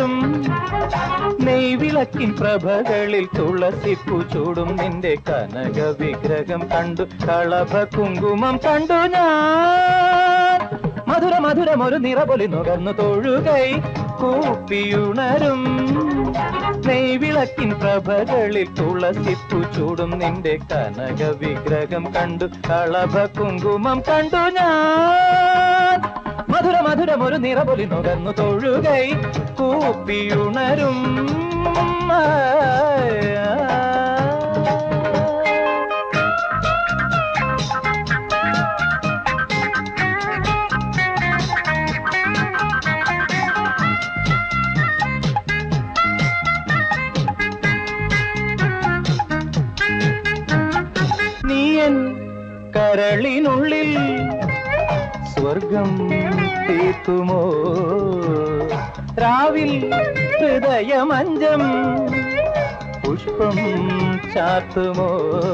തൊഴുകയുണരും നെയ്വിളക്കിൻ പ്രഭകളിൽ തുളസിപ്പു ചൂടും നിന്റെ കനക വിഗ്രഹം കണ്ടു കളഭ കുങ്കുമം കണ്ടു ഞാൻ മധുര മധുരം ഒരു നിറപൊലി നുകർന്നു തൊഴുകൈ കൂപ്പിയുണരും നെയ്വിളക്കിൻ പ്രഭകളിൽ തുളസിപ്പു ചൂടും നിന്റെ കനക വിഗ്രഹം കണ്ടു കളഭ കുങ്കുമം കണ്ടു ഞാൻ മധുര മധുരം ഒരു നിറപൊലി നുകർന്നു തൊഴുകൈ കൂപ്പിയുണരും ആ, ആ, ആ. നീയൻ കരളിനുള്ളിൽ സ്വർഗം തീർക്കുമോ രാവിൽ ഹൃദയമഞ്ചം പുഷ്പം ചാത്തുമോ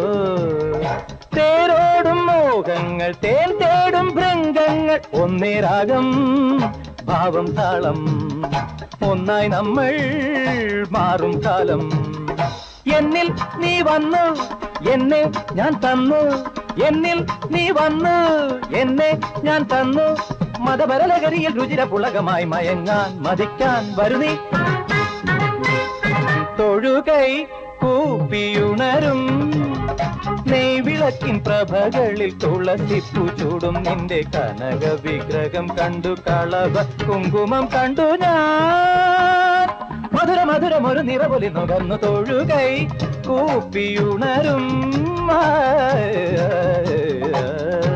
തേരോടും മോഹങ്ങൾ തേൻ തേടും ഭൃംഗങ്ങൾ ഒന്നേ രാഗം ഭാവം താളം ഒന്നായി നമ്മൾ മാറും കാലം എന്നിൽ നീ വന്നു എന്നെ ഞാൻ തന്നു എന്നിൽ നീ വന്നു എന്നെ ഞാൻ തന്നു മതപരലകരിയിൽ രുചിര പുളകമായി മയങ്ങാൻ മതിക്കാൻ വരുന്നീ തൊഴുകൈ കൂപ്പിയുണരും നെയ്വിളക്കിൻ പ്രഭകളിൽ തുളസിപ്പു ചൂടും നിന്റെ കനക വിഗ്രഹം കണ്ടു കളവ കുങ്കുമം കണ്ടു ഞാൻ മധുര മധുരം ഒരു നിറപൊലി നുകർന്നു തൊഴുകൈ കൂപ്പിയുണരും ആ, ആ, ആ.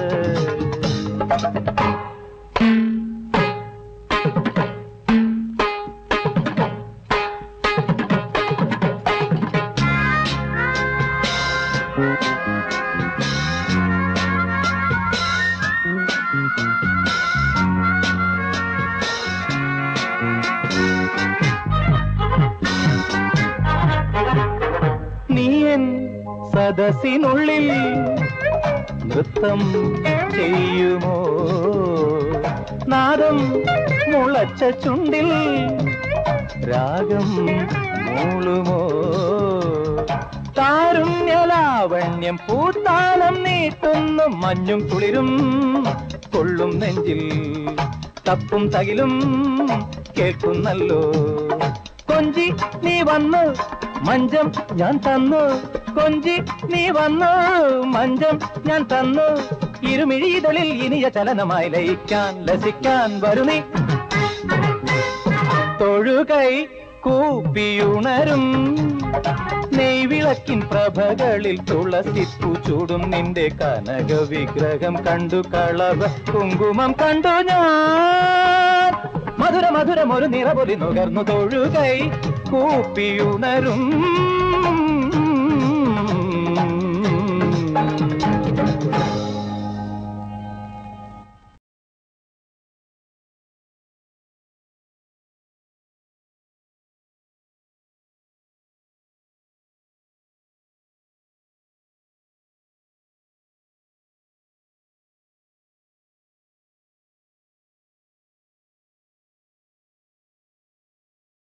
നീയൻ സദസ്സിനുള്ളിൽ നൃത്തം ചെയ്യുമോ നാദം മുളച്ച ചുണ്ടിൽ രാഗം മൂളുമോ താരുണ്യലാവണ്യം പൂത്താലം നീട്ടുന്നു മഞ്ഞും കുളിരും കൊള്ളും നെഞ്ചിൽ തപ്പും തകിലും കേൾക്കുന്നല്ലോ കൊഞ്ചി നീ വന്നു മഞ്ചം ഞാൻ തന്നു കൊഞ്ചി നീ വന്നു മഞ്ചം ഞാൻ തന്നു ഇരുമിഴിതളിൽ ഇനിയ ചലനമായി ലയിക്കാൻ ലസിക്കാൻ വരുന്നീ തൊഴുകൈ കൂപ്പിയുണരും നെയ്വിളക്കിൻ പ്രഭകളിൽ തുളസിപ്പു ചൂടും നിന്റെ കനക വിഗ്രഹം കണ്ടു കളവ കുങ്കുമം കണ്ടു ഞാൻ മധുര മധുരം ഒരു നിറപൊലി നുകർന്നു തൊഴുകൈ കൂപ്പിയുണരും